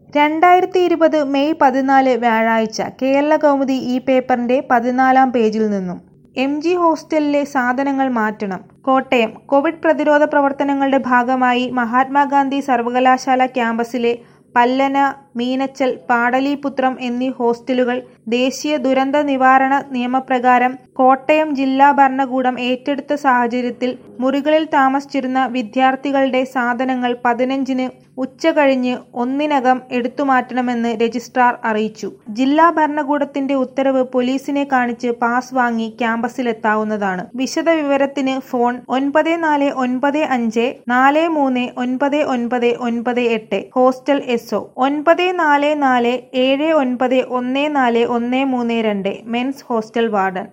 രണ്ടായിരത്തി ഇരുപത് മെയ് പതിനാല് വ്യാഴാഴ്ച കേരളകൗമുദി ഈ പേപ്പറിന്റെ പതിനാലാം പേജിൽ നിന്നും എം ജി ഹോസ്റ്റലിലെ സാധനങ്ങൾ മാറ്റണം കോട്ടയം കോവിഡ് പ്രതിരോധ പ്രവർത്തനങ്ങളുടെ ഭാഗമായി മഹാത്മാഗാന്ധി സർവകലാശാല ക്യാമ്പസിലെ പല്ലന മീനച്ചൽ പാടലീപുത്രം എന്നീ ഹോസ്റ്റലുകൾ ദേശീയ ദുരന്ത നിവാരണ നിയമപ്രകാരം കോട്ടയം ജില്ലാ ഭരണകൂടം ഏറ്റെടുത്ത സാഹചര്യത്തിൽ മുറികളിൽ താമസിച്ചിരുന്ന വിദ്യാർത്ഥികളുടെ സാധനങ്ങൾ പതിനഞ്ചിന് ഉച്ചകഴിഞ്ഞ് ഒന്നിനകം എടുത്തുമാറ്റണമെന്ന് രജിസ്ട്രാർ അറിയിച്ചു ജില്ലാ ഭരണകൂടത്തിന്റെ ഉത്തരവ് പോലീസിനെ കാണിച്ച് പാസ് വാങ്ങി ക്യാമ്പസിലെത്താവുന്നതാണ് വിശദവിവരത്തിന് ഫോൺ ഒൻപത് നാല് ഒൻപത് അഞ്ച് നാല് മൂന്ന് ഒൻപത് ഒൻപത് ഒൻപത് എട്ട് ഹോസ്റ്റൽ എസ്ഒ ഒൻപത് നാല് നാല് ഏഴ് ഒൻപത് ഒന്ന് നാല് ഒന്ന് മൂന്ന് രണ്ട് മെൻസ് ഹോസ്റ്റൽ വാർഡൻ